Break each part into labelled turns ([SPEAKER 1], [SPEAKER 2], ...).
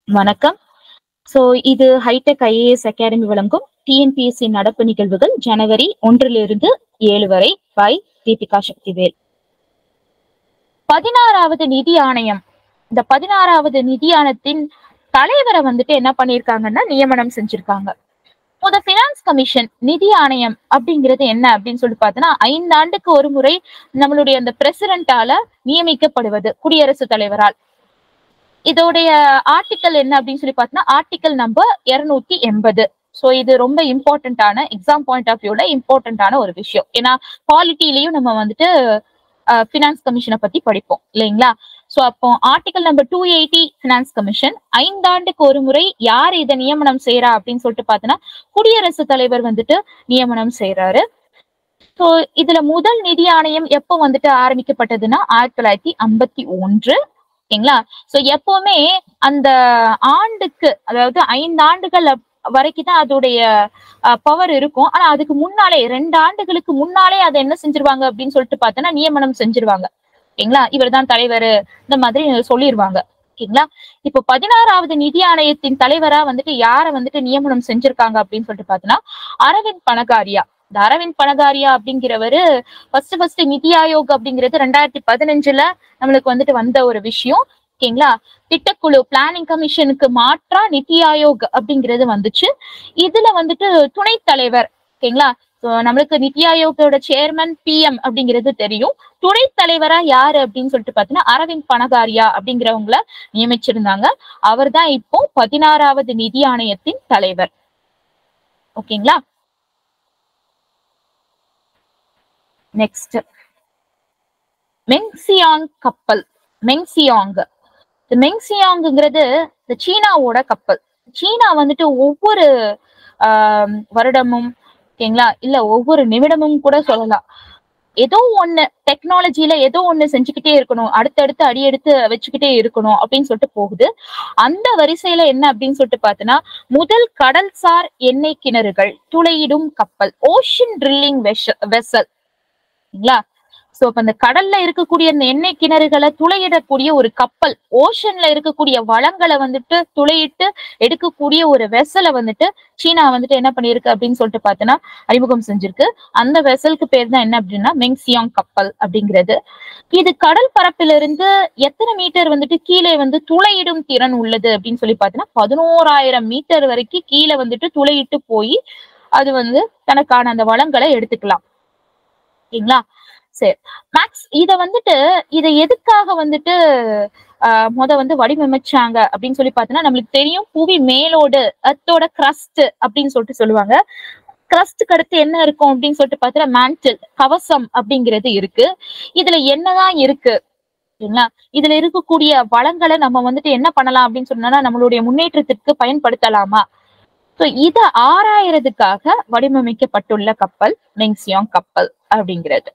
[SPEAKER 1] வணக்கம் சோ இது hitech IAS academy வழங்கும் டிஎன்பிஎஸ்சி நடப்பு நிகழ்வுகள் ஜனவரி ஒன்றிலிருந்து ஏழு வரை பை தீபிகா சக்திவேல் பதினாறாவது நிதி ஆணையம் இந்த பதினாறாவது நிதி ஆணையத்தின் தலைவரை வந்துட்டு என்ன பண்ணிருக்காங்கன்னா நியமனம் செஞ்சிருக்காங்க முத பினான்ஸ் கமிஷன் நிதி ஆணையம் அப்படிங்கிறது என்ன அப்படின்னு சொல்லி பார்த்தோன்னா ஐந்து ஆண்டுக்கு ஒரு முறை நம்மளுடைய அந்த பிரசிடென்டால நியமிக்கப்படுவது குடியரசுத் தலைவரால் இதோடைய ஆர்டிக்கல் என்ன அப்படின்னு சொல்லி பார்த்தோம்னா ஆர்டிக்கல் நம்பர் இருநூத்தி எண்பது ஸோ இது ரொம்ப இம்பார்ட்டன்டான எக்ஸாம் பாயிண்ட் ஆஃப் வியூல இம்பார்ட்டன்டான ஒரு விஷயம் ஏன்னா பாலிட்டிலையும் நம்ம வந்துட்டு ஃபினான்ஸ் கமிஷனை பத்தி படிப்போம் இல்லைங்களா ஸோ அப்போ article number two eighty finance commission ஐந்தாண்டுக்கு ஒரு முறை யார் இதை நியமனம் செய்யறா அப்படின்னு சொல்லிட்டு பார்த்தோன்னா குடியரசுத் தலைவர் வந்துட்டு நியமனம் செய்யறாரு ஸோ இதுல முதல் நிதி ஆணையம் எப்போ வந்துட்டு ஆரம்பிக்கப்பட்டதுன்னா ஆயிரத்தி தொள்ளாயிரத்தி ஐம்பத்தி ஒன்று ஓகேங்களா சோ எப்பவுமே அந்த ஆண்டுக்கு அதாவது ஐந்து ஆண்டுகள் வரைக்கும் தான் அதோடைய பவர் இருக்கும் ஆனா அதுக்கு முன்னாலே ரெண்டு ஆண்டுகளுக்கு முன்னாலே அதை என்ன செஞ்சிருவாங்க அப்படின்னு சொல்லிட்டு பார்த்தோன்னா நியமனம் செஞ்சிருவாங்க ஓகேங்களா இவர் தான் தலைவர் இந்த மாதிரி சொல்லிடுவாங்க ஓகேங்களா இப்போ பதினாறாவது நிதி ஆணையத்தின் தலைவரா வந்துட்டு யாரை வந்துட்டு நியமனம் செஞ்சிருக்காங்க அப்படின்னு சொல்லிட்டு பார்த்தோன்னா அரவிந்த் பனகாரியா இந்த அரவிந்த் பனகாரியா அப்படிங்கிறவரு ஃபர்ஸ்ட் ஃபர்ஸ்ட் நிதி ஆயோக் அப்படிங்கிறது ரெண்டாயிரத்தி பதினஞ்சுல நம்மளுக்கு வந்துட்டு வந்த ஒரு விஷயம் ஓகேங்களா திட்டக்குழு பிளானிங் கமிஷனுக்கு மாற்றா நிதி ஆயோக் அப்படிங்கிறது வந்துச்சு இதுல வந்துட்டு துணைத் தலைவர் ஓகேங்களா நம்மளுக்கு நிதி ஆயோக்கோட சேர்மன் பிஎம் அப்படிங்கிறது தெரியும் துணைத் தலைவரா யாரு அப்படின்னு சொல்லிட்டு பாத்தீங்கன்னா அரவிந்த் பனகாரியா அப்படிங்கிறவங்கள நியமிச்சிருந்தாங்க அவர் தான் இப்போ பதினாறாவது நிதி ஆணையத்தின் தலைவர் ஓகேங்களா நெக்ஸ்ட் மெங்சியாங் கப்பல் மெங்சியாங் இந்த மெங்சியாங்கிறது இந்த சீனாவோட கப்பல் சீனா வந்துட்டு ஒவ்வொரு ஆஹ் வருடமும் ஓகேங்களா இல்ல ஒவ்வொரு நிமிடமும் கூட சொல்லலாம் ஏதோ ஒண்ணு டெக்னாலஜில ஏதோ ஒண்ணு செஞ்சுக்கிட்டே இருக்கணும் அடுத்தடுத்து அடி எடுத்து வச்சுக்கிட்டே இருக்கணும் அப்படின்னு சொல்லிட்டு போகுது அந்த வரிசையில என்ன அப்படின்னு சொல்லிட்டு பார்த்தோன்னா முதல் கடல்சார் எண்ணெய் கிணறுகள் துளையிடும் கப்பல் ஓஷன் ட்ரில்லிங் வெசல் சரிங்களா சோ அப்ப அந்த கடல்ல இருக்கக்கூடிய அந்த எண்ணெய் கிணறுகளை துளையிடக்கூடிய ஒரு கப்பல் ஓஷன்ல இருக்கக்கூடிய வளங்களை வந்துட்டு துளையிட்டு எடுக்கக்கூடிய ஒரு வெசலை வந்துட்டு சீனா வந்துட்டு என்ன பண்ணிருக்கு அப்படின்னு சொல்லிட்டு பார்த்தோன்னா அறிமுகம் செஞ்சிருக்கு அந்த வெசலுக்கு பேர் தான் என்ன அப்படின்னா மெங்சியாங் கப்பல் அப்படிங்கிறது இது கடல் பரப்பிலிருந்து எத்தனை மீட்டர் வந்துட்டு கீழே வந்து துளையிடும் திறன் உள்ளது அப்படின்னு சொல்லி பார்த்தோன்னா பதினோராயிரம் மீட்டர் வரைக்கும் கீழே வந்துட்டு துளையிட்டு போய் அது வந்து தனக்கான அந்த வளங்களை எடுத்துக்கலாம் ஓகேங்களா சரி மேக்ஸ் இத வந்துட்டு இதை எதுக்காக வந்துட்டு ஆஹ் முத வந்து வடிவமைச்சாங்க அப்படின்னு சொல்லி பார்த்தோன்னா நம்மளுக்கு தெரியும் புவி மேலோடு அத்தோட கிரஸ்ட் அப்படின்னு சொல்லிட்டு சொல்லுவாங்க கிரஸ்டுக்கு அடுத்து என்ன இருக்கும் அப்படின்னு சொல்லிட்டு பார்த்தா மேண்டில் கவசம் அப்படிங்கிறது இருக்கு இதுல என்னதான் இருக்கு சரிங்களா இதுல இருக்கக்கூடிய வளங்களை நம்ம வந்துட்டு என்ன பண்ணலாம் அப்படின்னு சொன்னா நம்மளுடைய முன்னேற்றத்திற்கு பயன்படுத்தலாமா ஸோ இதை ஆராயறதுக்காக வடிவமைக்கப்பட்டுள்ள கப்பல் மெங்சியாங் கப்பல் அப்படிங்கிறது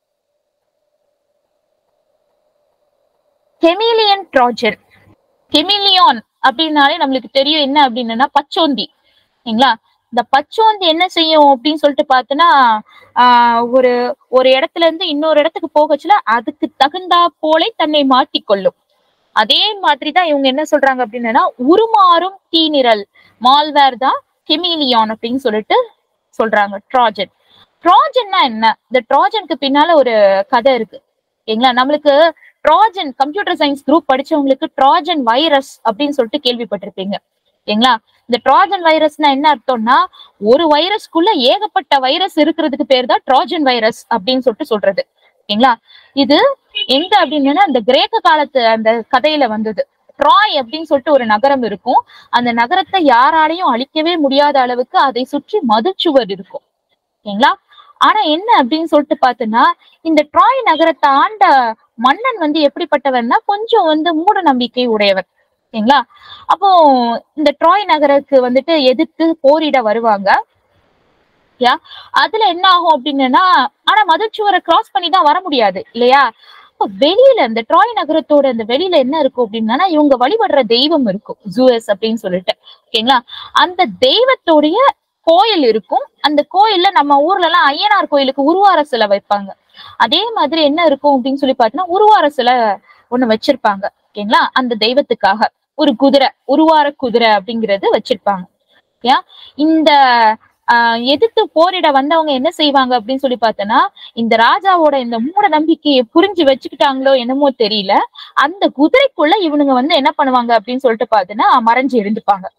[SPEAKER 1] கெமிலியன் ட்ராஜன் கெமிலியான் அப்படின்னாலே நம்மளுக்கு தெரியும் என்ன அப்படின்னா பச்சோந்தி சரிங்களா இந்த பச்சோந்தி என்ன செய்யும் அப்படின்னு சொல்லிட்டு பார்த்தோன்னா ஆஹ் ஒரு ஒரு இடத்துல இருந்து இன்னொரு இடத்துக்கு போகச்சுல அதுக்கு தகுந்தா போலே தன்னை மாட்டிக்கொள்ளும் அதே மாதிரிதான் இவங்க என்ன சொல்றாங்க அப்படின்னா உருமாறும் தீநிரல் மால்வேர் தான் கெமிலியான் அப்படின்னு சொல்லிட்டு சொல்றாங்க ட்ராஜன் ட்ராஜன்னா என்ன இந்த ட்ராஜனுக்கு பின்னால ஒரு கதை இருக்கு சரிங்களா நம்மளுக்கு ட்ராஜன் கம்ப்யூட்டர் சயின்ஸ் குரூப் படிச்சவங்களுக்கு ட்ராஜன் வைரஸ் அப்படின்னு சொல்லிட்டு கேள்விப்பட்டிருப்பீங்க சரிங்களா இந்த ட்ராஜன் வைரஸ்னா என்ன அர்த்தம்னா ஒரு வைரஸ்க்குள்ள ஏகப்பட்ட வைரஸ் இருக்கிறதுக்கு பேர் தான் ட்ராஜன் வைரஸ் அப்படின்னு சொல்லிட்டு சொல்றது ஓகேங்களா இது எங்க அப்படின்னா அந்த கிரேக்க காலத்து அந்த கதையில வந்தது ட்ராய் அப்படின்னு சொல்லிட்டு ஒரு நகரம் இருக்கும் அந்த நகரத்தை யாராலையும் அழிக்கவே முடியாத அளவுக்கு அதை சுற்றி மதுச்சுவர் இருக்கும் ஓகேங்களா ஆனா என்ன அப்படின்னு சொல்லிட்டு பார்த்தோன்னா இந்த ட்ராய் நகரத்தை ஆண்ட மன்னன் வந்து எப்படிப்பட்டவர்னா கொஞ்சம் வந்து மூட நம்பிக்கை உடையவர் ஓகேங்களா அப்போ இந்த ட்ராய் நகருக்கு வந்துட்டு எதிர்த்து போரிட வருவாங்க யா அதுல என்ன ஆகும் அப்படின்னா ஆனா மதுச்சுவரை கிராஸ் பண்ணி தான் வர முடியாது இல்லையா இப்போ வெளியில இந்த ட்ராய் நகரத்தோட இந்த வெளியில என்ன இருக்கும் அப்படின்னா இவங்க வழிபடுற தெய்வம் இருக்கும் ஜூஎஸ் அப்படின்னு சொல்லிட்டு ஓகேங்களா அந்த தெய்வத்தோடைய கோயில் இருக்கும் அந்த கோயில்ல நம்ம ஊர்ல எல்லாம் ஐயனார் கோயிலுக்கு உருவார சிலை வைப்பாங்க அதே மாதிரி என்ன இருக்கும் அப்படின்னு சொல்லி பார்த்தீங்கன்னா உருவார சிலை ஒண்ணு வச்சிருப்பாங்க ஓகேங்களா அந்த தெய்வத்துக்காக ஒரு குதிரை உருவார குதிரை அப்படிங்கிறது வச்சிருப்பாங்க ஏன் இந்த ஆஹ் எதிர்த்து போரிட வந்தவங்க என்ன செய்வாங்க அப்படின்னு சொல்லி பார்த்தோன்னா இந்த ராஜாவோட இந்த மூட நம்பிக்கையை புரிஞ்சு வச்சுக்கிட்டாங்களோ என்னமோ தெரியல அந்த குதிரைக்குள்ள இவனுங்க வந்து என்ன பண்ணுவாங்க அப்படின்னு சொல்லிட்டு பார்த்தோன்னா மறைஞ்சு இருந்துப்பாங்க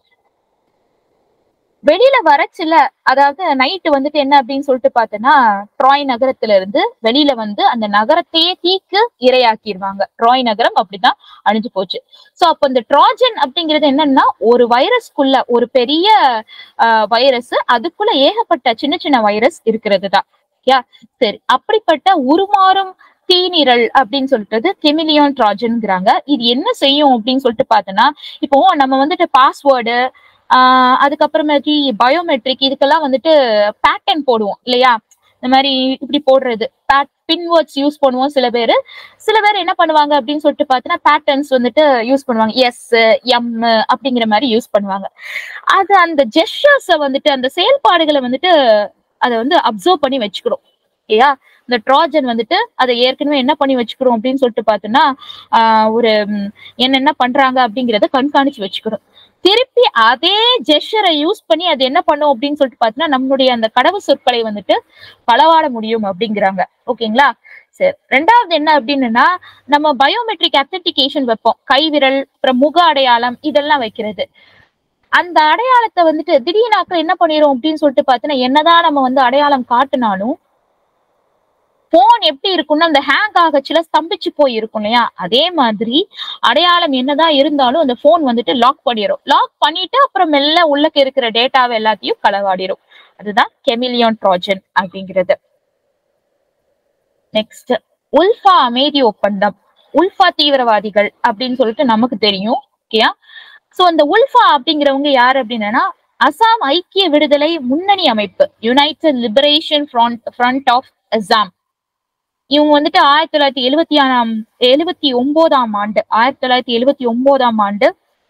[SPEAKER 1] வெளியில வரச்சுல அதாவது நைட்டு வந்துட்டு என்ன அப்படின்னு சொல்லிட்டு பார்த்தோன்னா ட்ராய் நகரத்துல இருந்து வெளியில வந்து அந்த நகரத்தையே தீக்கு இரையாக்கிடுவாங்க ட்ராய் நகரம் அப்படிதான் அழிஞ்சு போச்சு சோ அப்ப இந்த ட்ராஜன் அப்படிங்கிறது என்னன்னா ஒரு வைரஸ்க்குள்ள ஒரு பெரிய வைரஸ் அதுக்குள்ள ஏகப்பட்ட சின்ன சின்ன வைரஸ் இருக்கிறது தான் யா சரி அப்படிப்பட்ட உருமாறும் தீநிரல் அப்படின்னு சொல்லிட்டு கெமிலியான் ட்ராஜன்ங்கிறாங்க இது என்ன செய்யும் அப்படின்னு சொல்லிட்டு பார்த்தோன்னா இப்போ நம்ம வந்துட்டு பாஸ்வேர்டு ஆஹ் அதுக்கப்புறமேட்டு பயோமெட்ரிக் இதுக்கெல்லாம் வந்துட்டு பேட்டர்ன் போடுவோம் இல்லையா இந்த மாதிரி இப்படி போடுறது பின்வேர்ட்ஸ் யூஸ் பண்ணுவோம் சில பேர் சில பேர் என்ன பண்ணுவாங்க அப்படின்னு சொல்லிட்டு பார்த்தீங்கன்னா பேட்டர்ன்ஸ் வந்துட்டு யூஸ் பண்ணுவாங்க எஸ் எம் அப்படிங்கிற மாதிரி யூஸ் பண்ணுவாங்க அது அந்த ஜெஸ்டர்ஸை வந்துட்டு அந்த செயல்பாடுகளை வந்துட்டு அதை வந்து அப்சர்வ் பண்ணி வச்சுக்கிறோம் இல்லையா இந்த ட்ராஜன் வந்துட்டு அதை ஏற்கனவே என்ன பண்ணி வச்சுக்கிறோம் அப்படின்னு சொல்லிட்டு பார்த்தோன்னா ஆஹ் ஒரு என்னென்ன பண்றாங்க அப்படிங்கிறத கண்காணிச்சு வச்சுக்கிறோம் திருப்பி அதே ஜெஷரை யூஸ் பண்ணி அது என்ன பண்ணும் அப்படின்னு சொல்லிட்டு பார்த்தீங்கன்னா நம்மளுடைய அந்த கடவு சொற்களை வந்துட்டு களவாட முடியும் அப்படிங்கிறாங்க ஓகேங்களா சரி ரெண்டாவது என்ன அப்படின்னா நம்ம பயோமெட்ரிக் அத்தன்டிகேஷன் வைப்போம் கைவிரல் அப்புறம் முக அடையாளம் இதெல்லாம் வைக்கிறது அந்த அடையாளத்தை வந்துட்டு திடீர்னாக்க என்ன பண்ணிரும் அப்படின்னு சொல்லிட்டு பார்த்தீங்கன்னா என்னதான் நம்ம வந்து அடையாளம் காட்டினாலும் போன் எப்படி இருக்கும்னா அந்த ஹேங் ஆகச்சுல ஸ்தம்பிச்சு போய் இருக்கும் இல்லையா அதே மாதிரி அடையாளம் என்னதான் இருந்தாலும் அந்த போன் வந்துட்டு லாக் பண்ணிடும் லாக் பண்ணிட்டு அப்புறம் மெல்ல உள்ளக்க இருக்கிற டேட்டாவை எல்லாத்தையும் களவாடிடும் அதுதான் கெமிலியான் ட்ராஜன் அப்படிங்கிறது நெக்ஸ்ட் உல்ஃபா அமைதி ஒப்பந்தம் உல்ஃபா தீவிரவாதிகள் அப்படின்னு சொல்லிட்டு நமக்கு தெரியும் ஓகேயா சோ அந்த உல்ஃபா அப்படிங்கிறவங்க யாரு அப்படின்னா அசாம் ஐக்கிய விடுதலை முன்னணி அமைப்பு united liberation front front of Assam இவங்க வந்துட்டு ஆயிரத்தி தொள்ளாயிரத்தி எழுவத்தி ஆறாம் எழுவத்தி ஒன்பதாம் ஆண்டு ஆயிரத்தி தொள்ளாயிரத்தி எழுவத்தி ஒன்பதாம் ஆண்டு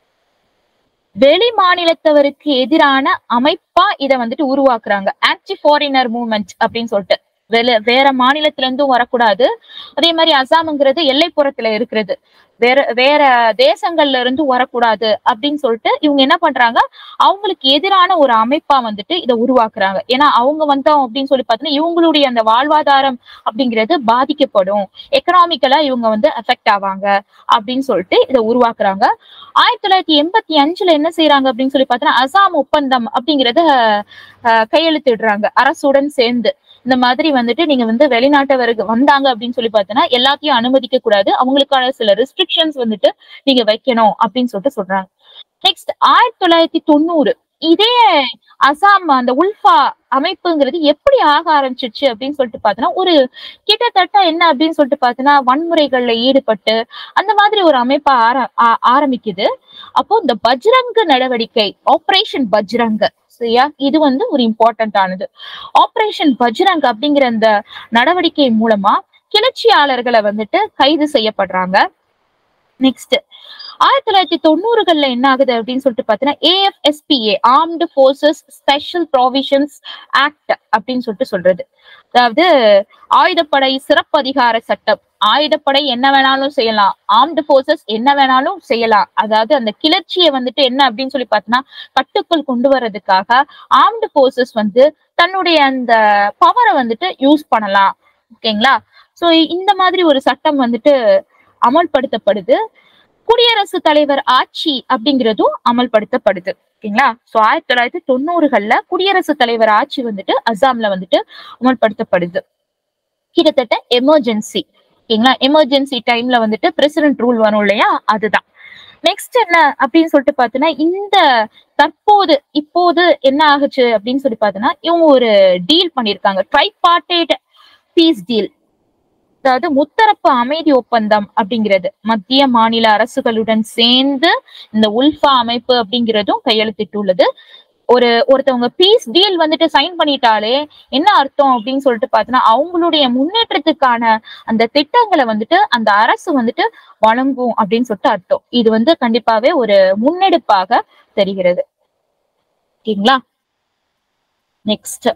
[SPEAKER 1] வெளி மாநிலத்தவருக்கு எதிரான அமைப்பா இதை வந்துட்டு உருவாக்குறாங்க ஆன்டி ஃபாரினர் மூவ்மெண்ட் அப்படின்னு சொல்லிட்டு வெளி வேற மாநிலத்துல இருந்தும் வரக்கூடாது அதே மாதிரி அசாம்ங்கிறது எல்லைப்புறத்துல இருக்கிறது வேற வேற தேசங்கள்ல இருந்து வரக்கூடாது அப்படின்னு சொல்லிட்டு இவங்க என்ன பண்றாங்க அவங்களுக்கு எதிரான ஒரு அமைப்பா வந்துட்டு இதை உருவாக்குறாங்க ஏன்னா அவங்க வந்தோம் அப்படின்னு சொல்லி பார்த்தீங்கன்னா இவங்களுடைய அந்த வாழ்வாதாரம் அப்படிங்கிறது பாதிக்கப்படும் எக்கனாமிக்கலா இவங்க வந்து அஃபெக்ட் ஆவாங்க அப்படின்னு சொல்லிட்டு இதை உருவாக்குறாங்க ஆயிரத்தி தொள்ளாயிரத்தி எண்பத்தி அஞ்சுல என்ன செய்யறாங்க அப்படின்னு சொல்லி பார்த்தீங்கன்னா அசாம் ஒப்பந்தம் அப்படிங்கறத கையெழுத்திடுறாங்க அரசுடன் சேர்ந்து இந்த மாதிரி வந்துட்டு நீங்க வந்து வெளிநாட்டவருக்கு வந்தாங்க அப்படின்னு சொல்லி பார்த்தோன்னா எல்லாத்தையும் அனுமதிக்க கூடாது அவங்களுக்கான சில ரெஸ்ட்ரிக்ஷன்ஸ் வந்துட்டு நீங்க வைக்கணும் அப்படின்னு சொல்லிட்டு சொல்றாங்க நெக்ஸ்ட் ஆயிரத்தி தொள்ளாயிரத்தி தொண்ணூறு இதே அசாம் அந்த உல்ஃபா அமைப்புங்கிறது எப்படி ஆக ஆரம்பிச்சிச்சு அப்படின்னு சொல்லிட்டு பார்த்தோன்னா ஒரு கிட்டத்தட்ட என்ன அப்படின்னு சொல்லிட்டு பார்த்தோன்னா வன்முறைகள்ல ஈடுபட்டு அந்த மாதிரி ஒரு அமைப்பா ஆர ஆரம்பிக்குது அப்போ இந்த பஜ்ரங்கு நடவடிக்கை ஆபரேஷன் பஜ்ரங் சரியா இது வந்து ஒரு இம்பார்ட்டன்ட் ஆனது ஆபரேஷன் பஜ்ரங் அப்படிங்கிற அந்த நடவடிக்கை மூலமா கிளர்ச்சியாளர்களை வந்துட்டு கைது செய்யப்படுறாங்க நெக்ஸ்ட் ஆயிரத்தி தொள்ளாயிரத்தி தொண்ணூறுகள்ல என்ன ஆகுது அப்படின்னு சொல்லிட்டு பாத்தீங்கன்னா AFSPA armed forces special provisions act அப்படின்னு சொல்லிட்டு சொல்றது அதாவது ஆயுதப்படை சிறப்பு அதிகார சட்டம் ஆயுதப்படை என்ன வேணாலும் செய்யலாம் ஆர்ம்டு போர்சஸ் என்ன வேணாலும் செய்யலாம் அதாவது அந்த கிளர்ச்சியை வந்துட்டு என்ன அப்படின்னு சொல்லி பார்த்தோன்னா கட்டுக்குள் கொண்டு வர்றதுக்காக ஆர்ம்டு போர்சஸ் வந்து தன்னுடைய அந்த பவரை வந்துட்டு யூஸ் பண்ணலாம் ஓகேங்களா சோ இந்த மாதிரி ஒரு சட்டம் வந்துட்டு அமல்படுத்தப்படுது குடியரசுத் தலைவர் ஆட்சி அப்படிங்கிறதும் அமல்படுத்தப்படுது ஓகேங்களா சோ ஆயிரத்தி தொள்ளாயிரத்தி தொண்ணூறுகள்ல குடியரசுத் தலைவர் ஆட்சி வந்துட்டு அசாம்ல வந்துட்டு அமல்படுத்தப்படுது கிட்டத்தட்ட எமர்ஜென்சி ஓகேங்களா எமர்ஜென்சி டைம்ல வந்துட்டு பிரசிடென்ட் ரூல் வரும் இல்லையா அதுதான் நெக்ஸ்ட் என்ன அப்படின்னு சொல்லிட்டு பார்த்தோன்னா இந்த தற்போது இப்போது என்ன ஆகுச்சு அப்படின்னு சொல்லி பார்த்தோன்னா இவங்க ஒரு டீல் பண்ணியிருக்காங்க ட்ரைபார்ட்டேட் பீஸ் டீல் அதாவது முத்தரப்பு அமைதி ஒப்பந்தம் அப்படிங்கிறது மத்திய மாநில அரசுகளுடன் சேர்ந்து இந்த உல்ஃபா அமைப்பு அப்படிங்கிறதும் கையெழுத்திட்டுள்ளது ஒரு ஒருத்தவங்க பீஸ் டீல் வந்துட்டு சைன் பண்ணிட்டாலே என்ன அர்த்தம் அப்படின்னு சொல்லிட்டு பார்த்தோன்னா அவங்களுடைய முன்னேற்றத்துக்கான அந்த திட்டங்களை வந்துட்டு அந்த அரசு வந்துட்டு வழங்கும் அப்படின்னு சொல்லிட்டு அர்த்தம் இது வந்து கண்டிப்பாவே ஒரு முன்னெடுப்பாக தெரிகிறது ஓகேங்களா next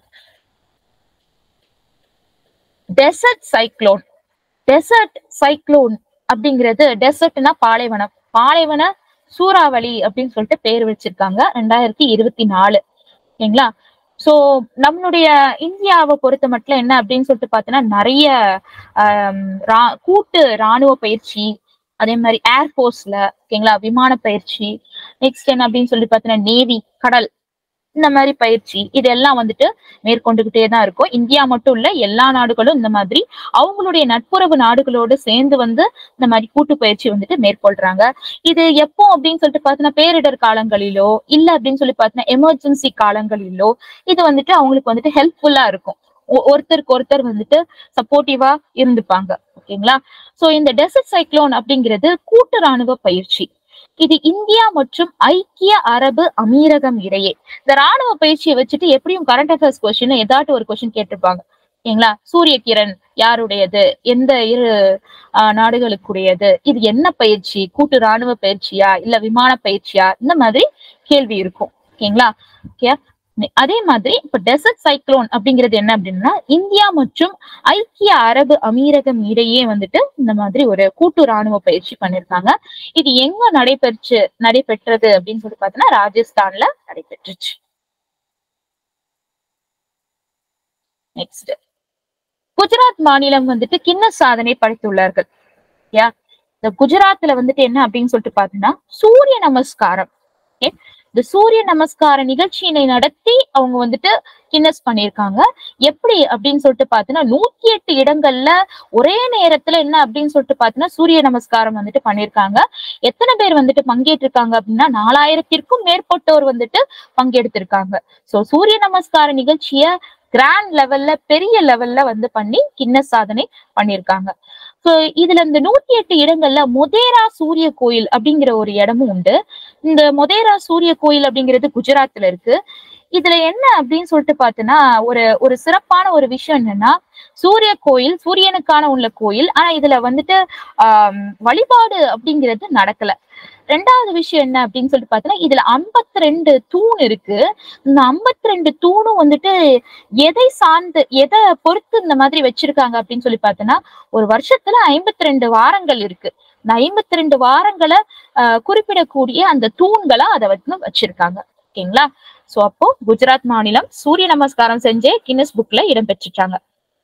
[SPEAKER 1] desert cyclone desert cyclone அப்படிங்கிறது டெசர்ட்னா பாலைவனம் பாலைவன சூறாவளி அப்படின்னு சொல்லிட்டு பேர் வச்சிருக்காங்க ரெண்டாயிரத்தி இருபத்தி நாலு ஓகேங்களா சோ நம்மளுடைய இந்தியாவை பொறுத்த மட்டும் என்ன அப்படின்னு சொல்லிட்டு பார்த்தோன்னா நிறைய ஆம், ரா- கூட்டு ராணுவ பயிற்சி அதே மாதிரி ஏர்போர்ஸ்ல ஓகேங்களா விமான பயிற்சி நெக்ஸ்ட் என்ன அப்படின்னு சொல்லி பார்த்தீங்கன்னா நேவி கடல் இந்த மாதிரி பயிற்சி இதெல்லாம் வந்துட்டு மேற்கொண்டுகிட்டே தான் இருக்கும் இந்தியா மட்டும் இல்ல எல்லா நாடுகளும் இந்த மாதிரி அவங்களுடைய நட்புறவு நாடுகளோடு சேர்ந்து வந்து இந்த மாதிரி கூட்டு பயிற்சி வந்துட்டு மேற்கொள்றாங்க இது எப்போ அப்படின்னு சொல்லிட்டு பார்த்தீங்கன்னா பேரிடர் காலங்களிலோ இல்ல அப்படின்னு சொல்லி பார்த்தீங்கன்னா எமர்ஜென்சி காலங்களிலோ இது வந்துட்டு அவங்களுக்கு வந்துட்டு ஹெல்ப்ஃபுல்லா இருக்கும் ஒ- ஒருத்தருக்கு ஒருத்தர் வந்துட்டு சப்போர்ட்டிவா இருந்துப்பாங்க ஓகேங்களா சோ இந்த டெசர்ட் சைக்ளோன் அப்படிங்கிறது கூட்டு ராணுவ பயிற்சி இது இந்தியா மற்றும் ஐக்கிய அரபு அமீரகம் இடையே இந்த ராணுவ பயிற்சியை வச்சுட்டு எப்படியும் கரண்ட் அஃபேர்ஸ் கொஸ்டின் ஏதாட்டும் ஒரு கொஸ்டின் கேட்டிருப்பாங்க ஓகேங்களா சூரிய கிரண் யாருடையது எந்த இரு ஆஹ், நாடுகளுக்குடையது இது என்ன பயிற்சி கூட்டு ராணுவ பயிற்சியா இல்ல விமான பயிற்சியா இந்த மாதிரி கேள்வி இருக்கும் ஓகேங்களா ஓகே அதே மாதிரி இப்ப டெசர்ட் சைக்ளோன் அப்படிங்கிறது என்ன அப்படின்னா இந்தியா மற்றும் ஐக்கிய அரபு அமீரகம் இடையே வந்துட்டு இந்த மாதிரி ஒரு கூட்டு ராணுவ பயிற்சி பண்ணிருக்காங்க இது எங்க நடைபெற்று நடைபெற்றது அப்படின்னு சொல்லி பார்த்தோன்னா ராஜஸ்தான்ல நடைபெற்றுச்சு நெக்ஸ்ட் குஜராத் மாநிலம் வந்துட்டு கின்ன சாதனை படைத்துள்ளார்கள் யா இந்த குஜராத்ல வந்துட்டு என்ன அப்படின்னு சொல்லிட்டு பாத்தீங்கன்னா சூரிய நமஸ்காரம் ஓகே இந்த சூரிய நமஸ்கார நிகழ்ச்சியினை நடத்தி அவங்க வந்துட்டு கின்னஸ் பண்ணியிருக்காங்க எப்படி அப்படின்னு சொல்லிட்டு பாத்தீங்கன்னா நூத்தி எட்டு இடங்கள்ல ஒரே நேரத்துல என்ன அப்படின்னு சொல்லிட்டு பாத்தீங்கன்னா சூரிய நமஸ்காரம் வந்துட்டு பண்ணியிருக்காங்க எத்தனை பேர் வந்துட்டு பங்கேற்றிருக்காங்க அப்படின்னா நாலாயிரத்திற்கும் மேற்பட்டோர் வந்துட்டு பங்கெடுத்திருக்காங்க சோ சூரிய நமஸ்கார நிகழ்ச்சிய கிராண்ட் லெவல்ல பெரிய லெவல்ல வந்து பண்ணி கின்னஸ் சாதனை பண்ணியிருக்காங்க சோ இதுல இந்த நூத்தி எட்டு இடங்கள்ல மொதேரா சூரிய கோயில் அப்படிங்கிற ஒரு இடமும் உண்டு இந்த மொதேரா சூரிய கோயில் அப்படிங்கிறது குஜராத்ல இருக்கு இதுல என்ன அப்படின்னு சொல்லிட்டு பார்த்தோன்னா ஒரு ஒரு சிறப்பான ஒரு விஷயம் என்னன்னா சூரிய கோயில் சூரியனுக்கான உள்ள கோயில் ஆனா இதுல வந்துட்டு ஆஹ் வழிபாடு அப்படிங்கிறது நடக்கல ரெண்டாவது விஷயம் என்ன அப்படின்னு சொல்லிட்டு பார்த்தோன்னா இதுல 52 ரெண்டு தூண் இருக்கு இந்த 52 ரெண்டு தூணும் வந்துட்டு எதை சார்ந்து எதை பொறுத்து இந்த மாதிரி வச்சிருக்காங்க அப்படின்னு சொல்லி பார்த்தோன்னா ஒரு வருஷத்துல 52 ரெண்டு வாரங்கள் இருக்கு இந்த 52 ரெண்டு வாரங்களை ஆஹ் குறிப்பிடக்கூடிய அந்த தூண்களை அதை வந்து வச்சிருக்காங்க ஓகேங்களா சோ அப்போ குஜராத் மாநிலம் சூரிய நமஸ்காரம் செஞ்சே கின்னஸ் புக்ல இடம் பெற்றுட்டாங்க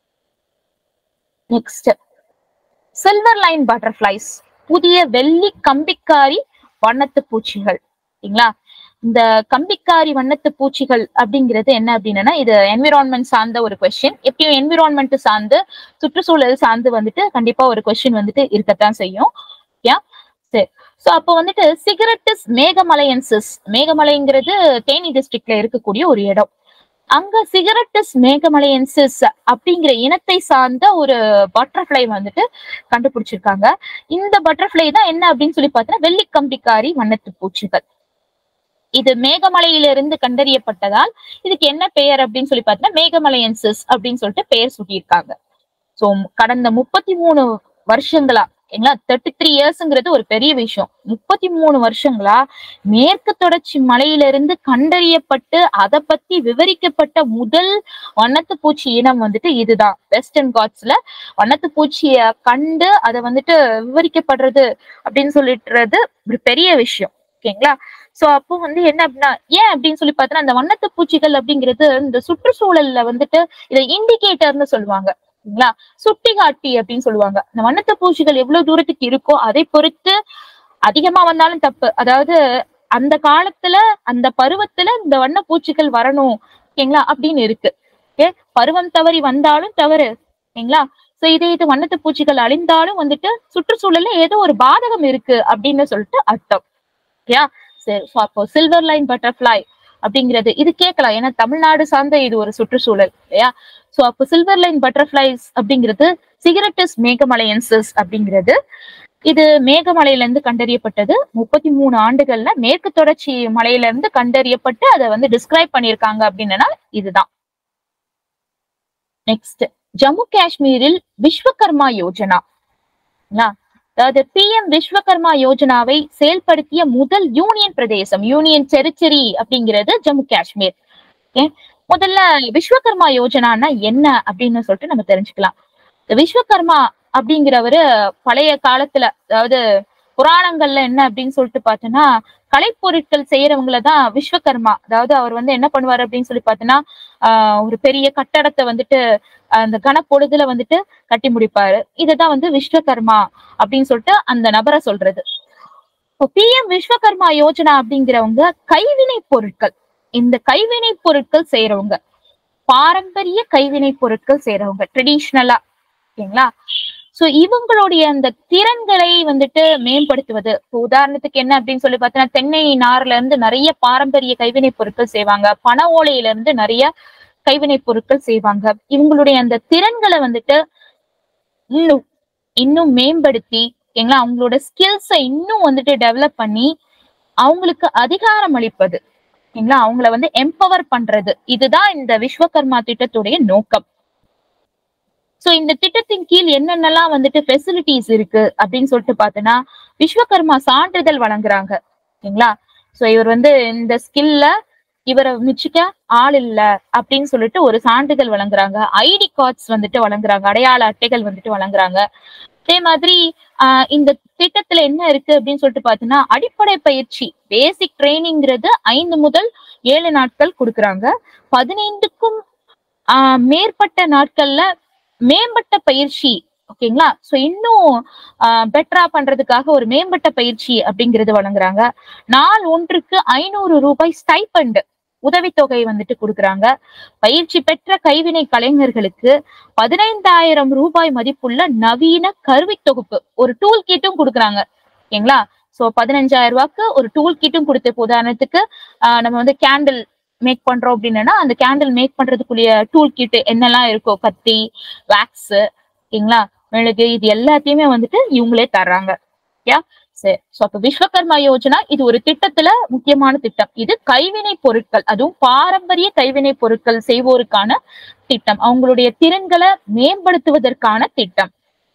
[SPEAKER 1] நெக்ஸ்ட் சில்வர் லைன் பட்டர்ஃபிளைஸ் புதிய வெள்ளி கம்பிக்காரி வண்ணத்து பூச்சிகள் சரிங்களா இந்த கம்பிக்காரி வண்ணத்து பூச்சிகள் அப்படிங்கிறது என்ன அப்படின்னா இது என்விரான்மெண்ட் சார்ந்த ஒரு கொஸ்டின் எப்பயும் என்விரான்மெண்ட் சார்ந்து சுற்றுச்சூழல் சார்ந்து வந்துட்டு கண்டிப்பா ஒரு கொஸ்டின் வந்துட்டு இருக்கத்தான் செய்யும் ஓகே சரி சோ அப்போ வந்துட்டு சிகரெட்டிஸ் மேகமலையன்சிஸ் மேகமலைங்கிறது தேனி டிஸ்ட்ரிக்ட்ல இருக்கக்கூடிய ஒரு இடம் அங்க சிகரெட்டிஸ் மேகமலையன்சிஸ் அப்படிங்கிற இனத்தை சார்ந்த ஒரு பட்டர்ஃப்ளை வந்துட்டு கண்டுபிடிச்சிருக்காங்க இந்த பட்டர்ஃப்ளை தான் என்ன அப்படின்னு சொல்லி பார்த்தீங்கன்னா வெள்ளிக்கம்பிக்காரி வண்ணத்து பூச்சிகள் இது மேகமலையிலிருந்து கண்டறியப்பட்டதால் இதுக்கு என்ன பெயர் அப்படின்னு சொல்லி பார்த்தீங்கன்னா மேகமலையன்சிஸ் அப்படின்னு சொல்லிட்டு பெயர் சூட்டியிருக்காங்க சோ கடந்த முப்பத்தி மூணு வருஷங்களா ஏங்களா தேர்ட்டி த்ரீ இயர்ஸ்ங்கிறது ஒரு பெரிய விஷயம் முப்பத்தி மூணு வருஷங்களா மேற்கு தொடர்ச்சி மலையிலிருந்து கண்டறியப்பட்டு அதை பத்தி விவரிக்கப்பட்ட முதல் வண்ணத்து பூச்சி இனம் வந்துட்டு இதுதான் வெஸ்டர்ன் காட்ஸ்ல வண்ணத்து பூச்சிய கண்டு அதை வந்துட்டு விவரிக்கப்படுறது அப்படின்னு சொல்லிட்டுறது ஒரு பெரிய விஷயம் ஓகேங்களா சோ அப்போ வந்து என்ன அப்படின்னா ஏன் அப்படின்னு சொல்லி பார்த்தோன்னா அந்த வண்ணத்து பூச்சிகள் அப்படிங்கிறது இந்த சுற்றுச்சூழல்ல வந்துட்டு இதை இண்டிகேட்டர்னு சொல்லுவாங்க சரிங்களா சுட்டிகாட்டி அப்படின்னு சொல்லுவாங்க இந்த வண்ணத்து பூச்சிகள் எவ்வளவு தூரத்துக்கு இருக்கோ அதை பொறுத்து அதிகமா வந்தாலும் தப்பு அதாவது அந்த காலத்துல அந்த பருவத்துல இந்த வண்ண பூச்சிகள் வரணும் ஓகேங்களா அப்படின்னு இருக்கு ஓகே பருவம் தவறி வந்தாலும் தவறு ஓகேங்களா சோ இதே இது வண்ணத்து பூச்சிகள் அழிந்தாலும் வந்துட்டு சுற்றுச்சூழல்ல ஏதோ ஒரு பாதகம் இருக்கு அப்படின்னு சொல்லிட்டு அர்த்தம் ஓகேயா சரி so அப்போ சில்வர் லைன் பட்டர்ஃபிளை அப்படிங்கிறது இது கேட்கலாம் ஏன்னா தமிழ்நாடு சார்ந்த இது ஒரு சுற்றுச்சூழல் இல்லையா சோ அப்போ சில்வர் லைன் பட்டர்ஃபிளைஸ் அப்படிங்கிறது சிகரெட்டிஸ் மேகமலையன்சஸ் அப்படிங்கிறது இது மேகமலையில இருந்து கண்டறியப்பட்டது முப்பத்தி மூணு ஆண்டுகள்ல மேற்கு தொடர்ச்சி மலையில இருந்து கண்டறியப்பட்டு அதை வந்து டிஸ்கிரைப் பண்ணியிருக்காங்க அப்படின்னா இதுதான் நெக்ஸ்ட் ஜம்மு காஷ்மீரில் விஸ்வகர்மா யோஜனா ங்களா? அதாவது பிஎம் விஸ்வகர்மா யோஜனாவை செயல்படுத்திய முதல் யூனியன் பிரதேசம் யூனியன் டெரிட்டரி அப்படிங்கிறது ஜம்மு காஷ்மீர் ஓகே முதல்ல விஸ்வகர்மா யோஜனான்னா என்ன அப்படின்னு சொல்லிட்டு நம்ம தெரிஞ்சுக்கலாம் இந்த விஸ்வகர்மா அப்படிங்கிறவரு பழைய காலத்துல அதாவது புராணங்கள்ல என்ன அப்படின்னு சொல்லிட்டு பார்த்தோன்னா கலைப்பொருட்கள் செய்யறவங்கள தான் விஸ்வகர்மா அதாவது அவர் வந்து என்ன பண்ணுவாரு அப்படின்னு சொல்லி பார்த்தோன்னா ஆஹ் ஒரு பெரிய கட்டடத்தை வந்துட்டு அந்த கனப்பொழுதுல வந்துட்டு கட்டி முடிப்பாரு இதுதான் வந்து விஸ்வகர்மா அப்படின்னு சொல்லிட்டு அந்த நபரை சொல்றது பிஎம் விஸ்வகர்மா யோஜனா அப்படிங்கிறவங்க கைவினை பொருட்கள் இந்த கைவினை பொருட்கள் செய்யறவங்க பாரம்பரிய கைவினை பொருட்கள் செய்யறவங்க ட்ரெடிஷ்னலா ஓகேங்களா சோ இவங்களுடைய அந்த திறன்களை வந்துட்டு மேம்படுத்துவது இப்போ உதாரணத்துக்கு என்ன அப்படின்னு சொல்லி பார்த்தோன்னா தென்னை நார்ல இருந்து நிறைய பாரம்பரிய கைவினை பொருட்கள் செய்வாங்க பனை ஓலையில இருந்து நிறைய கைவினை பொருட்கள் செய்வாங்க இவங்களுடைய அந்த திறன்களை வந்துட்டு இன்னும் இன்னும் மேம்படுத்தி ஓகேங்களா அவங்களோட ஸ்கில்ஸை இன்னும் வந்துட்டு டெவலப் பண்ணி அவங்களுக்கு அதிகாரம் அளிப்பது ஓகேங்களா அவங்கள வந்து எம்பவர் பண்றது இதுதான் இந்த விஸ்வகர்மா திட்டத்துடைய நோக்கம் சோ இந்த திட்டத்தின் கீழ் என்னென்னலாம் வந்துட்டு ஃபெசிலிட்டிஸ் இருக்கு அப்படின்னு சொல்லிட்டு பார்த்தோன்னா விஸ்வகர்மா சான்றிதழ் வழங்குறாங்க ஓகேங்களா சோ இவர் வந்து இந்த ஸ்கில்ல இவரை மிச்சிக்க ஆள் இல்ல அப்படின்னு சொல்லிட்டு ஒரு சான்றிதழ் வழங்குறாங்க ஐடி கார்ட்ஸ் வந்துட்டு வழங்குறாங்க அடையாள அட்டைகள் வந்துட்டு வழங்குறாங்க அதே மாதிரி ஆஹ் இந்த திட்டத்துல என்ன இருக்கு அப்படின்னு சொல்லிட்டு பார்த்தோன்னா அடிப்படை பயிற்சி பேசிக் ட்ரைனிங்கிறது ஐந்து முதல் ஏழு நாட்கள் கொடுக்குறாங்க பதினைந்துக்கும் ஆஹ் மேற்பட்ட நாட்கள்ல மேம்பட்ட பயிற்சி ஓகேங்களா சோ இன்னும் பெட்டரா பண்றதுக்காக ஒரு மேம்பட்ட பயிற்சி அப்படிங்கிறது வழங்குறாங்க நாள் ஒன்றுக்கு ஐநூறு ரூபாய் ஸ்டைபண்ட் உதவித்தொகை வந்துட்டு கொடுக்குறாங்க பயிற்சி பெற்ற கைவினை கலைஞர்களுக்கு பதினைந்தாயிரம் ரூபாய் மதிப்புள்ள நவீன கருவி தொகுப்பு ஒரு டூல் கிட்டும் கொடுக்குறாங்க ஓகேங்களா சோ பதினஞ்சாயிரம் ரூபாய்க்கு ஒரு டூல் கிட்டும் கொடுத்து இப்ப உதாரணத்துக்கு ஆஹ் நம்ம வந்து கேண்டில் மேக் பண்றோம் அப்படின்னா அந்த கேண்டில் மேக் பண்றதுக்குரிய டூல் கிட் என்னெல்லாம் இருக்கோ கத்தி வேக்ஸ் ஓகேங்களா மெழுகு இது எல்லாத்தையுமே வந்துட்டு இவங்களே தர்றாங்க யா சரி சோ அப்ப விஸ்வகர்மா யோஜனா இது ஒரு திட்டத்துல முக்கியமான திட்டம் இது கைவினை பொருட்கள் அதுவும் பாரம்பரிய கைவினை பொருட்கள் செய்வோருக்கான திட்டம் அவங்களுடைய திறன்களை மேம்படுத்துவதற்கான திட்டம்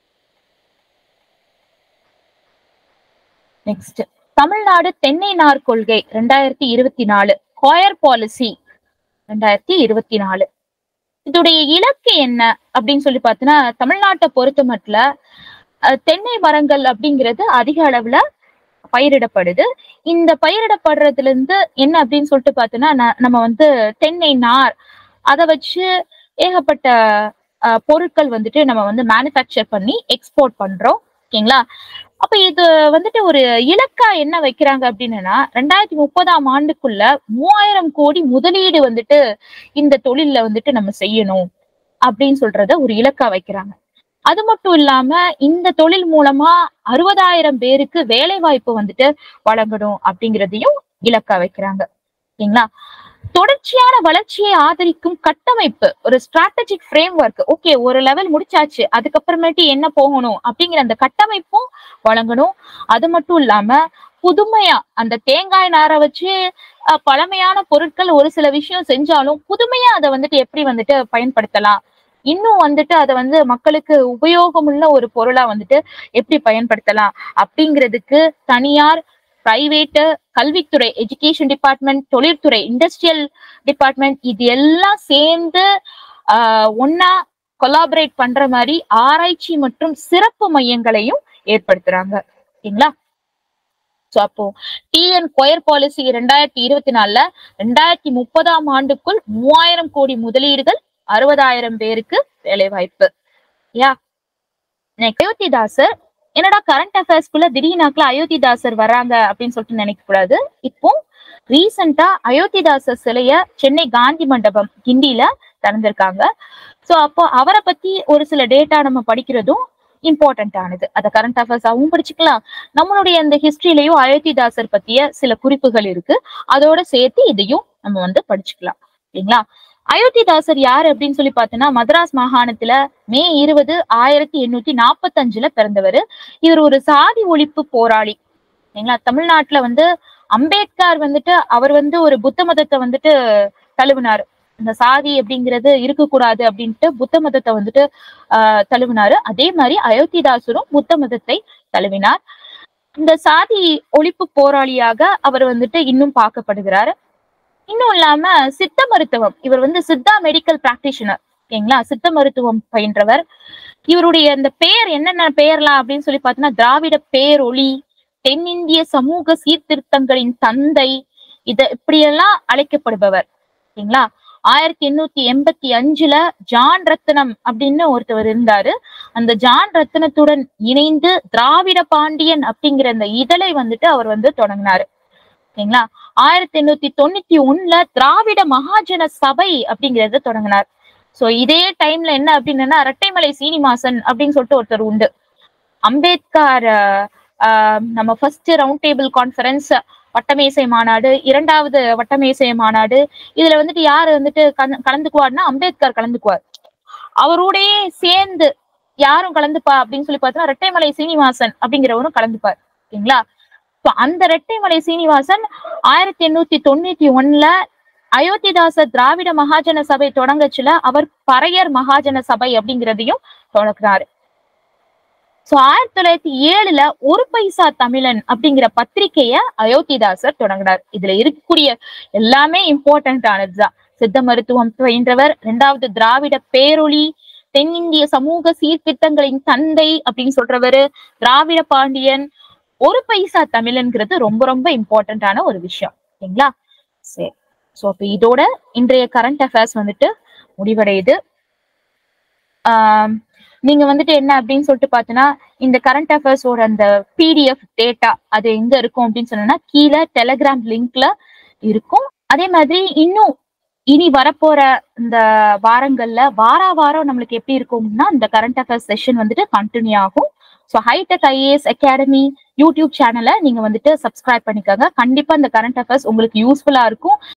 [SPEAKER 1] நெக்ஸ்ட் தமிழ்நாடு தென்னை நார் கொள்கை ரெண்டாயிரத்தி இருபத்தி நாலு கோயர் பாலிசி ரெண்டாயிரத்தி இருபத்தி நாலு இதோடைய இலக்கு என்ன அப்படின்னு சொல்லி பார்த்தோன்னா தமிழ்நாட்டை பொறுத்த மட்டும் அஹ், தென்னை மரங்கள் அப்படிங்கிறது அதிக அளவுல பயிரிடப்படுது இந்த பயிரிடப்படுறதுல இருந்து என்ன அப்படின்னு சொல்லிட்டு பார்த்தோன்னா ந- நம்ம வந்து தென்னை நார் அதை வச்சு ஏகப்பட்ட அஹ், பொருட்கள் வந்துட்டு நம்ம வந்து மேனுஃபேக்சர் பண்ணி எக்ஸ்போர்ட் பண்றோம் ஓகேங்களா அப்ப இது வந்துட்டு ஒரு இலக்கா என்ன வைக்கிறாங்க அப்படின்னா ரெண்டாயிரத்தி முப்பதாம் ஆண்டுக்குள்ள மூவாயிரம் கோடி முதலீடு வந்துட்டு இந்த தொழில்ல வந்துட்டு நம்ம செய்யணும் அப்படின்னு சொல்றத ஒரு இலக்கா வைக்கிறாங்க அது மட்டும் இல்லாம இந்த தொழில் மூலமா அறுபதாயிரம் பேருக்கு வேலை வாய்ப்பு வந்துட்டு வழங்கணும் அப்படிங்கிறதையும் இலக்கா வைக்கிறாங்க ஓகேங்களா தொடர்ச்சியான வளர்ச்சியை ஆதரிக்கும் கட்டமைப்பு ஒரு ஸ்ட்ராட்டஜிக் ஃப்ரேம் ஒர்க் ஓகே ஒரு லெவல் முடிச்சாச்சு அதுக்கப்புறமேட்டு என்ன போகணும் அப்படிங்கிற அந்த கட்டமைப்பும் வழங்கணும் அது மட்டும் இல்லாம புதுமையா அந்த தேங்காய் நாரை வச்சு அஹ், பழமையான பொருட்கள் ஒரு சில விஷயம் செஞ்சாலும் புதுமையா அதை வந்துட்டு எப்படி வந்துட்டு பயன்படுத்தலாம் இன்னும் வந்துட்டு அதை வந்து மக்களுக்கு உபயோகமுள்ள ஒரு பொருளா வந்துட்டு எப்படி பயன்படுத்தலாம் அப்படிங்கிறதுக்கு தனியார் பிரைவேட் கல்வித்துறை எஜுகேஷன் டிபார்ட்மெண்ட் தொழில்துறை இண்டஸ்ட்ரியல் டிபார்ட்மெண்ட் இது எல்லாம் சேர்ந்து ஆஹ் ஒன்னா கொலாபரேட் பண்ற மாதிரி ஆராய்ச்சி மற்றும் சிறப்பு மையங்களையும் ஏற்படுத்துறாங்க ஓகேங்களா சோ அப்போ டிஎன் கொயர் பாலிசி ரெண்டாயிரத்தி இருபத்தி நாலுல ரெண்டாயிரத்தி முப்பதாம் ஆண்டுக்குள் மூவாயிரம் கோடி முதலீடுகள் அறுபதாயிரம் பேருக்கு வேலை வாய்ப்பு யா அயோத்திதாசர் என்னடா கரண்ட் அஃபேர்ஸ்க்குள்ள திடீர்னாக்குல அயோத்திதாசர் வராங்க அப்படின்னு சொல்லிட்டு நினைக்க கூடாது இப்போ ரீசெண்டா அயோத்திதாசர் சிலைய சென்னை காந்தி மண்டபம் கிண்டியில திறந்திருக்காங்க சோ அப்போ அவரை பத்தி ஒரு சில டேட்டா நம்ம படிக்கிறதும் இம்பார்ட்டன்ட் ஆனது அத கரண்ட் அஃபேர்ஸாவும் படிச்சுக்கலாம் நம்மளுடைய அந்த ஹிஸ்டரியிலயும் அயோத்திதாசர் பத்திய சில குறிப்புகள் இருக்கு அதோட சேர்த்து இதையும் நம்ம வந்து படிச்சுக்கலாம் சரிங்களா அயோத்திதாசர் யாரு அப்படின்னு சொல்லி பார்த்தோன்னா மദ്രാஸ் மாகாணத்துல மே இருபது ஆயிரத்தி எண்ணூத்தி நாற்பத்தஞ்சுல பிறந்தவர் இவர் ஒரு சாதி ஒழிப்பு போராளி சரிங்களா தமிழ்நாட்டுல வந்து அம்பேத்கர் வந்துட்டு அவர் வந்து ஒரு புத்த மதத்தை வந்துட்டு தழுவினார் இந்த சாதி அப்படிங்கிறது இருக்கக்கூடாது அப்படின்ட்டு புத்த மதத்தை வந்துட்டு ஆஹ் தழுவினாரு அதே மாதிரி அயோத்திதாசரும் புத்த மதத்தை தழுவினார் இந்த சாதி ஒழிப்பு போராளியாக அவர் வந்துட்டு இன்னும் பார்க்கப்படுகிறார் இன்னும் இல்லாம சித்த மருத்துவம் இவர் வந்து சித்தா மெடிக்கல் பிராக்டிஷனர் ஓகேங்களா சித்த மருத்துவம் பயின்றவர் இவருடைய அந்த பெயர் என்னென்ன பெயர்லாம் அப்படின்னு சொல்லி பார்த்தோம்னா திராவிட பேரொளி தென்னிந்திய சமூக சீர்திருத்தங்களின் தந்தை இத இப்படியெல்லாம் அழைக்கப்படுபவர் சரிங்களா ஆயிரத்தி எண்ணூத்தி எண்பத்தி அஞ்சுல ஜான் ரத்னம் அப்படின்னு ஒருத்தவர் இருந்தாரு அந்த ஜான் ரத்னத்துடன் இணைந்து திராவிட பாண்டியன் அப்படிங்கிற அந்த இதழை வந்துட்டு அவர் வந்து தொடங்கினாரு சரிங்களா ஆயிரத்தி எண்ணூத்தி தொண்ணூத்தி ஒண்ணுல திராவிட மகாஜன சபை அப்படிங்கறத தொடங்கினார் சோ இதே டைம்ல என்ன அப்படின்னா இரட்டைமலை சீனிவாசன் அப்படின்னு சொல்லிட்டு ஒருத்தர் உண்டு அம்பேத்கர் அஹ், ஆஹ், நம்ம ஃபர்ஸ்ட் ரவுண்ட் டேபிள் கான்ஃபரன்ஸ் வட்டமேசை மாநாடு இரண்டாவது வட்டமேசை மாநாடு இதுல வந்துட்டு யாரு வந்துட்டு கல- கலந்துக்குவார்னா அம்பேத்கர் கலந்துக்குவார் அவரோடயே சேர்ந்து யாரும் கலந்துப்பா அப்படின்னு சொல்லி பார்த்தோம்னா ரெட்டைமலை சீனிவாசன் அப்படிங்கிறவரும் கலந்துப்பார் ஓகேங்களா So, அந்த ரெட்டைமலை சீனிவாசன் ஆயிரத்தி எண்ணூத்தி தொண்ணூத்தி ஒண்ணுல அயோத்திதாச திராவிட மகாஜன சபை தொடங்கச்சுல அவர் பறையர் மகாஜன சபை அப்படிங்கிறதையும் தொடங்கினாரு சோ ஆயிரத்தி தொள்ளாயிரத்தி ஏழுல ஒரு பைசா தமிழன் அப்படிங்கிற பத்திரிகைய அயோத்திதாசர் தொடங்கினார் இதுல இருக்கக்கூடிய எல்லாமே இம்பார்ட்டன்ட் ஆனதுதான் சித்த மருத்துவம் பயின்றவர் இரண்டாவது திராவிட பேரொளி தென்னிந்திய சமூக சீர்திருத்தங்களின் தந்தை அப்படின்னு சொல்றவரு திராவிட பாண்டியன் ஒரு பைசா தமிழன்கிறது ரொம்ப ரொம்ப இம்பார்ட்டன்டான ஒரு விஷயம் சரிங்களா சரி சோ அப்ப இதோட இன்றைய கரண்ட் அஃபேர்ஸ் வந்துட்டு முடிவடையுது ஆம், நீங்க வந்துட்டு என்ன அப்படின்னு சொல்லிட்டு பார்த்தீங்கன்னா இந்த கரண்ட் அஃபேர்ஸோட அந்த பிடிஎஃப் டேட்டா அது எங்க இருக்கும் அப்படின்னு சொன்னா கீழே டெலகிராம் லிங்க்ல இருக்கும் அதே மாதிரி இன்னும் இனி வரப்போற இந்த வாரங்கள்ல வாரா வாரம் நம்மளுக்கு எப்படி இருக்கும்னா இந்த கரண்ட் அஃபேர்ஸ் செஷன் வந்துட்டு கண்டினியூ ஆகும் so hitech IAS academy YouTube சேனலை நீங்க வந்துட்டு சப்ஸ்கிரைப் பண்ணிக்கோங்க கண்டிப்பா இந்த கரண்ட் அஃபேர்ஸ் உங்களுக்கு யூஸ்ஃபுல்லா இருக்கும்